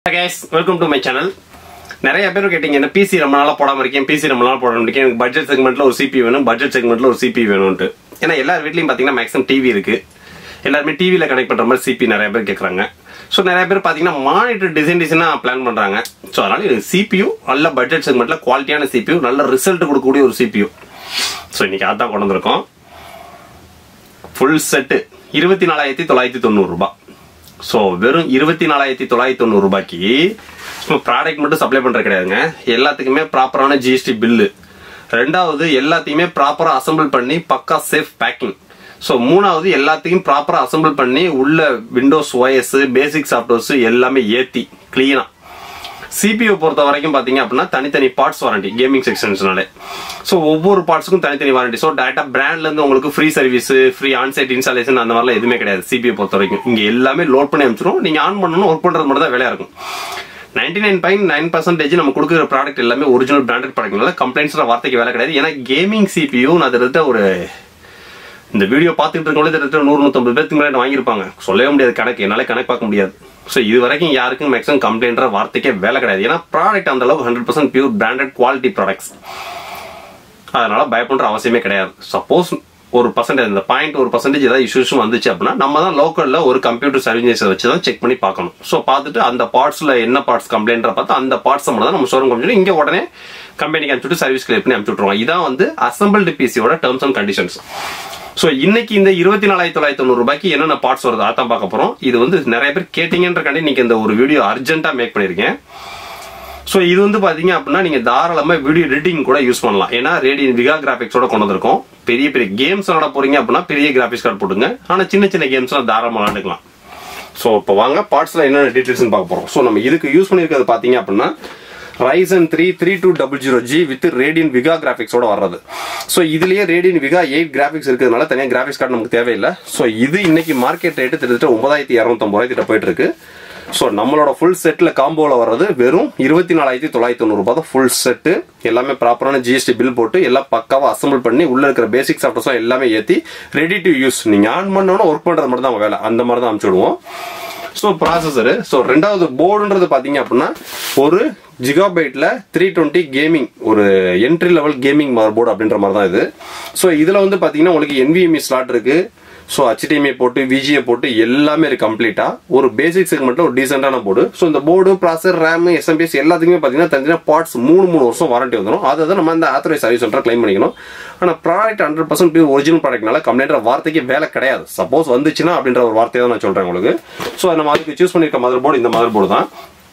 guys welcome to my channel நிறைய பேர் கேட்டீங்க என்ன பிசி ரொம்ப நாளா போடாம இருக்கேன் பிசி ரொம்ப நாளா போட முடியும் எனக்கு பட்ஜெட் செக்மெண்ட்ல ஒரு சிபி வேணும் பட்ஜெட் செக்மெண்ட்ல ஒரு சிபி வேணும்ட்டு ஏன்னா எல்லார் வீட்லயும் பாத்தீங்கன்னா மேக்ஸிமம் டிவி இருக்கு எல்லாருமே டிவில கனெக்ட் பண்ற மாதிரி சிபி நிறைய பேர் கேக்குறாங்க ஸோ நிறைய பேர் பாத்தீங்கன்னா மானிட்டர் டிசைன் டிசைனா பிளான் பண்றாங்க ஸோ அதனால இது சிபியூ நல்ல பட்ஜெட் செக்மெண்ட்ல குவாலிட்டியான சிபியூ நல்ல ரிசல்ட் கொடுக்கக்கூடிய ஒரு சிபியூ ஸோ இன்னைக்கு அதான் கொண்டு வந்திருக்கோம் ஃபுல் செட்டு இருபத்தி நாலாயிரத்தி தொள்ளாயிரத்தி தொண்ணூறு ரூபாய் ஸோ வெறும் இருபத்தி நாலாயிரத்தி தொள்ளாயிரத்தி தொண்ணூறு ரூபாய்க்கு சும்மா ப்ராடக்ட் மட்டும் சப்ளை பண்றது கிடையாதுங்க எல்லாத்துக்குமே ப்ராப்பரான ஜிஎஸ்டி பில்லு ரெண்டாவது எல்லாத்தையுமே ப்ராப்பரா அசம்பிள் பண்ணி பக்கா சேஃப் பேக்கிங் ஸோ மூணாவது எல்லாத்தையும் ப்ராப்பரா அசம்பிள் பண்ணி உள்ள விண்டோஸ் OS பேசிக் சாஃப்ட்வேர்ஸ் எல்லாமே ஏத்தி கிளீனா சிபியூ பொறுத்த வரைக்கும் பாத்தீங்க அப்படின்னா தனித்தனி பார்ட்ஸ் வாரண்டி கேமிங் செக்ஷன்ஸ்னாலே ஸோ ஒவ்வொரு பார்ட்ஸுக்கும் தனித்தனி வாரண்டி ஸோ டேரக்டா பிராண்ட்ல இருந்து உங்களுக்கு free service free onsite installation அந்த மாதிரிலாம் எதுவுமே கிடையாது சிபியூ பொறுத்த வரைக்கும் இங்க எல்லாமே லோட் பண்ணி அனுப்பிச்சிடும் நீங்க ஆன் பண்ணணும் ஒர்க் பண்றது மட்டும் தான் வேலையா இருக்கும் ninety nine point nine percentage நம்ம கொடுக்குற ப்ராடக்ட் எல்லாமே ஒரிஜினல் பிராண்டட் ப்ராடக்ட்னால கம்ப்ளைண்ட்ஸ்ல வார்த்தைக்கு வேலை கிடையாது ஏன்னா கேமிங் சிபியூ நான் கிட்டத்தட்ட ஒரு இந்த வீடியோ பார்த்துட்டு இருக்கவங்களே கிட்டத்தட்ட நூறு நூத்தம்பது பேருக்கு மேலே வாங்கியிருப்பாங்க சொல்லவே முடியாது கணக்கு என்னால கணக்கு பார்க்க முடியாது ஸோ இது வரைக்கும் யாருக்கும் மேக்ஸிமம் கம்ப்ளைண்ட்ற வார்த்தைக்கே வேலை கிடையாது ஏன்னா ப்ராடக்ட் அந்த அளவுக்கு hundred percent pure branded quality products அதனால பயப்படுற அவசியமே கிடையாது சப்போஸ் ஒரு பர்சன்டேஜ் இந்த பாயிண்ட் ஒரு பர்சன்டேஜ் ஏதாவது இஷ்யூஸும் வந்துச்சு அப்படின்னா நம்ம தான் லோக்கல்ல ஒரு கம்ப்யூட்டர் சர்வீசஸை வச்சு தான் செக் பண்ணி பார்க்கணும் ஸோ பார்த்துட்டு அந்த பார்ட்ஸ்ல என்ன பார்ட்ஸ் கம்ப்ளைண்ட்ற பார்த்து அந்த பார்ட்ஸ் மட்டும் தான் நம்ம ஷோரூம் கம்ப்யூட்டர் இங்கே உடனே கம்பெனிக்கு அனுப்பிச்சுட்டு சர்வீஸ் கிளியர் பண்ணி அனுப்பிச்சுட்ருவோம் இதான் வந்து அசம்பிள்டு பிசியோட டேர்ம்ஸ் அண்ட் கண்டிஷன்ஸ் ஸோ இன்னைக்கு இந்த இருபத்தி நாலாயிரத்தி தொள்ளாயிரத்தி தொண்ணூறு ரூபாய்க்கு என்னென்ன பார்ட்ஸ் வருது அதான் பார்க்க போறோம் இது வந்து நிறைய பேர் கேட்டீங்கன்றக்காண்டி இன்னைக்கு இந்த ஒரு வீடியோ அர்ஜென்ட்டா மேக் பண்ணியிருக்கேன் ஸோ இது வந்து பாத்தீங்க அப்படின்னா நீங்க தாராளமா வீடியோ எடிட்டிங் கூட யூஸ் பண்ணலாம் ஏன்னா ரேடியன் விகா கிராபிக்ஸோட கொண்டு வந்திருக்கோம் பெரிய பெரிய கேம்ஸ் விளாட போறீங்க அப்படின்னா பெரிய கிராபிக்ஸ் கார்டு போட்டுங்க ஆனா சின்ன சின்ன கேம்ஸ்லாம் தாராளமா விளாண்டுக்கலாம் ஸோ இப்போ வாங்க பார்ட்ஸ்ல என்னென்ன டீடைல்ஸ் பார்க்க போறோம் ஸோ நம்ம இதுக்கு யூஸ் பண்ணியிருக்கிறது பாத்தீங்க அப்படின்னா Ryzen three three two double zero G with Radeon Vega கிராபிக்ஸோட வர்றது ஸோ இதுலயே ரேடியன் விகா எயிட் கிராபிக்ஸ் இருக்கிறதுனால தனியாக கிராபிக்ஸ் கார்டு நமக்கு தேவையில்லை ஸோ இது இன்னைக்கு மார்க்கெட் ரேட்டு கிட்டத்தட்ட ஒன்பதாயிரத்தி இரநூத்தம்பது ரூபாய் கிட்ட போயிட்டு இருக்கு ஸோ நம்மளோட ஃபுல் செட்டில் காம்போவில் வர்றது வெறும் இருபத்தி நாலாயிரத்தி தொள்ளாயிரத்தி தொண்ணூறு ரூபாய் தான் ஃபுல் செட்டு எல்லாமே ப்ராப்பரான ஜிஎஸ்டி பில் போட்டு எல்லாம் பக்காவாக அசம்பிள் பண்ணி உள்ள இருக்கிற பேசிக் சாஃப்ட்வேர்ஸும் எல்லாமே ஏற்றி ரெடி டு யூஸ் நீங்கள் ஆன் பண்ணோன்னா ஒர்க் பண்ணுறது மட்டும் தான் வேலை அந்த மாதிரி தான் அனுப்பிச்சுடுவோம் ஸோ ப்ராசஸரு ஸோ ரெண்டாவது போர்டுன்றது பார்த்தீங்க அப்படின்னா ஒரு ஜிகாபைட்ல த்ரீ டுவெண்ட்டி கேமிங் ஒரு என்ட்ரி லெவல் கேமிங் போர்டு அப்படின்ற மாதிரி தான் இது ஸோ இதில் வந்து பார்த்தீங்கன்னா உங்களுக்கு NVMe ஸ்லாட் இருக்கு ஸோ HDMI போட்டு விஜிஏ போட்டு எல்லாமே இருக்கு கம்ப்ளீட்டா ஒரு பேசிக் செக்மெண்ட்ல ஒரு டீசென்டான போர்டு ஸோ இந்த போர்டு ப்ராசர் ரேம் எஸ்எம்பிஎஸ் எல்லாத்துக்குமே பார்த்தீங்கன்னா தனியாக பார்ட்ஸ் மூணு மூணு வருஷம் வாரண்டி வந்துடும் அதை தான் நம்ம இந்த ஆத்தரைஸ் சர்வீஸ் சென்டர் கிளைம் பண்ணிக்கணும் ஆனால் product hundred percent pure original ப்ராடக்ட்னால கம்ப்ளைண்ட்ற வார்த்தைக்கு வேலை கிடையாது சப்போஸ் வந்துச்சுன்னா அப்படின்ற ஒரு வார்த்தையை தான் நான் சொல்றேன் உங்களுக்கு ஸோ நம்ம அதுக்கு சூஸ் பண்ணிருக்க மதர் போர்டு இந்த மதர் போர்டு தான்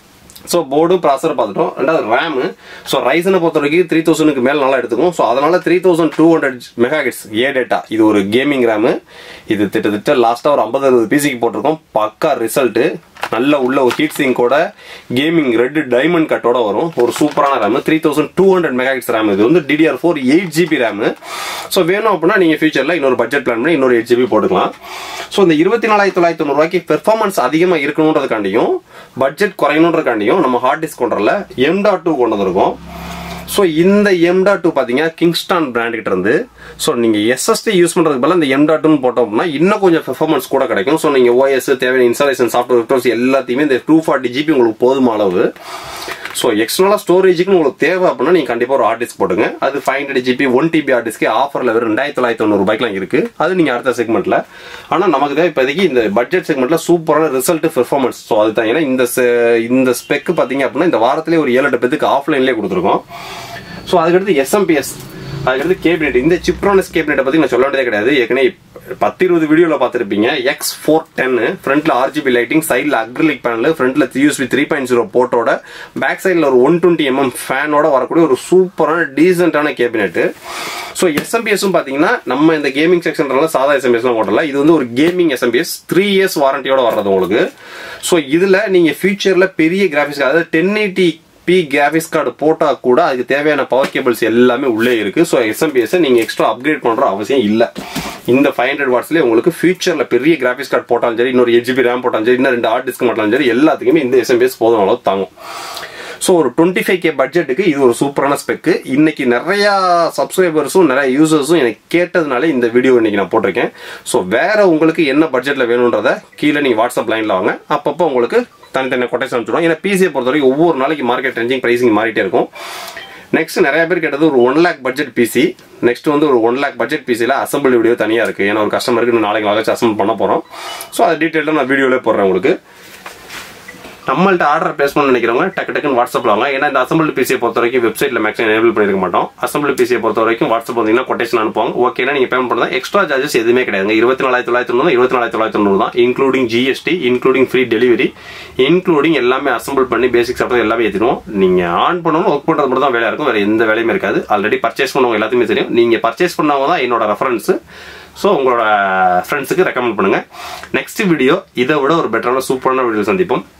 ஸோ போர்டு ப்ராசர் பார்த்துட்டோம் ரெண்டாவது ரேமு ஸோ ரைசனை பொறுத்த வரைக்கும் த்ரீ தௌசண்ட்க்கு மேலே நல்லா எடுத்துக்கும் ஸோ அதனால three thousand two hundred megahertz A data இது ஒரு கேமிங் ரேமு இது திட்டத்தட்ட லாஸ்ட்டாக ஒரு ஐம்பது அறுபது பிசிக்கு போட்டிருக்கோம் பக்கா ரிசல்ட்டு நல்ல உள்ள ஒரு ஹீட் சிங்கோட கேமிங் ரெட் டைமண்ட் கட்டோட வரும் ஒரு சூப்பரான RAM three thousand two hundred megahertz RAM இது வந்து DDR four eight GB RAM so வேணும் அப்படின்னா நீங்கள் ஃபியூச்சரில் இன்னொரு பட்ஜெட் பிளான் பண்ணி இன்னொரு எயிட் ஜிபி போட்டுக்கலாம் ஸோ இந்த இருபத்தி நாலாயிரத்தி தொள்ளாயிரத்தி தொண்ணூறுவாய்க்கு பெர்ஃபார்மன்ஸ் அதிகமாக இருக்கணுன்றதுக்காண்டியும் பட்ஜெட் குறையணுன்றதுக்காண்டியும் நம்ம ஹார்ட் டிஸ்க் கொண்டுல எம் டாட் டூ கொண்டு வந்திருக்கோம் ஸோ இந்த எம் டாட் டூ பார்த்தீங்கன்னா கிங்ஸ்டான் பிராண்ட் கிட்ட இருந்து ஸோ நீங்கள் எஸ்எஸ்டி யூஸ் பண்ணுறதுக்கு பதிலாக இந்த எம் டாட் டூன்னு போட்டோம் அப்படின்னா இன்னும் கொஞ்சம் பெர்ஃபார்மன்ஸ் கூட கிடைக்கும் ஸோ நீங்கள் ஓஎஸ் தேவையான இன்ஸ்டாலேஷன் சாஃப்ட்வேர் எல்லாத்தையுமே இந்த டூ ஃபார்ட்டி ஜிபி உங்களுக்கு போதுமான அளவு ஸோ எக்ஸ்டர்னலாக ஸ்டோரேஜுக்கு உங்களுக்கு தேவை அப்படின்னா நீங்கள் கண்டிப்பாக ஒரு ஹார்ட் டிஸ்க் போட்டுங்க அது five hundred GB one TB hard டிஸ்க்கு ஆஃபரில் வெறும் ரெண்டாயிரத்தி தொள்ளாயிரத்தி தொண்ணூறு ரூபாய்க்குலாம் இருக்கு அது நீங்கள் அடுத்த செக்மெண்ட்டில் ஆனால் நமக்கு தேவை இப்போதைக்கு இந்த பட்ஜெட் செக்மெண்ட்டில் சூப்பரான ரிசல்ட் பெர்ஃபார்மன்ஸ் ஸோ அதுதான் ஏன்னா இந்த se- இந்த ஸ்பெக் பார்த்தீங்க அப்படின்னா இந்த வாரத்திலே ஒரு ஏழு எட்டு பேத்துக்கு ஆஃப்லைன்லேயே கொடுத்துருக்கோம் ஸோ அதுக்கடுத்து எஸ்எம்பிஎஸ் அதுக்கடுத்து கேபினெட் இந்த சிப்ரானஸ் கேபினெட்டை பற்றி நான் சொல்ல வேண்டியதே கிடையாது ஏற்கனவே பத்து இருபது வீடியோவில் பார்த்துருப்பீங்க எக்ஸ் ஃபோர் டென் ஃப்ரண்ட்ல ஆர்ஜிபி லைட்டிங் சைடில் அக்ரிலிக் பேனல் ஃப்ரண்ட்ல யூஎஸ்பி த்ரீ பாயிண்ட் ஜீரோ போட்டோட பேக் சைடில் ஒரு ஒன் டுவெண்ட்டி எம்எம் ஃபேனோட வரக்கூடிய ஒரு சூப்பரான டீசென்டான கேபினெட் ஸோ எஸ்எம்பிஎஸும் பார்த்தீங்கன்னா நம்ம இந்த கேமிங் செக்ஷன்ல சாதா எஸ்எம்பிஎஸ்லாம் போடல இது வந்து ஒரு கேமிங் எஸ்எம்பிஎஸ் த்ரீ இயர்ஸ் வாரண்டியோட வர்றது உங்களுக்கு ஸோ இதில் நீங்கள் ஃபியூச்சரில் பெரிய கிராஃபிக்ஸ் அதாவது ten eighty P graphics card போட்டா கூட அதுக்கு தேவையான பவர் கேபிள்ஸ் எல்லாமே உள்ளே இருக்கு ஸோ எஸ்எம்பிஎஸ் நீங்க எக்ஸ்ட்ரா அப்கிரேட் பண்ற அவசியம் இல்ல இந்த ஃபைவ் ஹண்ட்ரட் வாட்ஸ்லேயே உங்களுக்கு ஃபியூச்சர்ல பெரிய கிராஃபிக்ஸ் கார்டு போட்டாலும் சரி இன்னொரு எயிட் ஜிபி ரேம் போட்டாலும் சரி இன்னும் ரெண்டு ஹார்ட் டிஸ்க் மாட்டாலும் சரி எல்லாத்துக்குமே இந்த எஸ்எம்பிஎஸ் போதும் அளவு தாங்கும் ஸோ ஒரு டுவெண்ட்டி ஃபைவ் கே பட்ஜெட்டுக்கு இது ஒரு சூப்பரான ஸ்பெக்கு இன்னைக்கு நிறையா சப்ஸ்கிரைபர்ஸும் நிறைய யூசர்ஸும் எனக்கு கேட்டதுனால இந்த வீடியோ இன்னைக்கு நான் போட்டிருக்கேன் ஸோ வேற உங்களுக்கு என்ன பட்ஜெட்டில் வேணுன்றத கீழே நீங்கள் வாட்ஸ்அப் லைனில் வாங்க அப்பப்போ உங்களுக்கு தனித்தனி கொட்டேஷன் அனுப்பிச்சிடும் ஏன்னா பிசியை பொறுத்த வரைக்கும் ஒவ்வொரு நாளைக்கு மார்க்கெட் ரேஞ்சிங் ப்ரைசிங் மாறிட்டே இருக்கும் நெக்ஸ்ட் நிறைய பேர் கேட்டது ஒரு one lakh budget PC next வந்து ஒரு ஒன் லேக் பட்ஜெட் பிசியில் அசம்பிள் வீடியோ தனியாக இருக்குது ஏன்னா ஒரு கஸ்டமருக்கு இன்னும் நாளைக்கு நாளைக்கு அசம்பிள் பண்ண போகிறோம் ஸோ அது டீட்டெயிலாக நான் வீடியோவில் போடுறேன் உங்களுக்கு நம்மள்ட்ட ஆர்டர் பிளேஸ் பண்ண நினைக்கிறவங்க டக்கு டக்குன்னு வாட்ஸ்அப்ல வாங்க ஏன்னா இந்த அசம்பிள் பிசியை பொறுத்த வரைக்கும் வெப்சைட்ல மேக்ஸிமம் எனேபிள் பண்ணிருக்க மாட்டோம் அசம்பிள் பிசியை பொறுத்த வரைக்கும் வாட்ஸ்அப் வந்தீங்கன்னா கொட்டேஷன் அனுப்புவாங்க ஓகேனா நீங்க பேமெண்ட் பண்ணா எக்ஸ்ட்ரா சார்ஜஸ் எதுவுமே கிடையாது இருபத்தி நாலாயிரத்தி தொள்ளாயிரத்தி தொண்ணூறு இருபத்தி நாலாயிரத்தி தொள்ளாயிரத்தி தொண்ணூறு தான் including GST including free delivery including எல்லாமே அசம்பிள் பண்ணி பேசிக் சாப்பிட்றது எல்லாமே ஏற்றிடுவோம் நீங்க ஆன் பண்ணணும் ஒர்க் பண்றது மட்டும் தான் வேலையா இருக்கும் வேற எந்த வேலையுமே இருக்காது ஆல்ரெடி பர்ச்சேஸ் பண்ணவங்க எல்லாத்துக்குமே தெரியும் நீங்க பர்ச்சேஸ் பண்ணவங்க தான் என்னோட ரெஃபரன்ஸ் ஸோ உங்களோட ஃப்ரெண்ட்ஸுக்கு ரெக்கமெண்ட் பண்ணுங்க நெக்ஸ்ட் வீடியோ இதை விட ஒரு பெட்டரான சூப்பரான வீடியோ சந்திப்போம்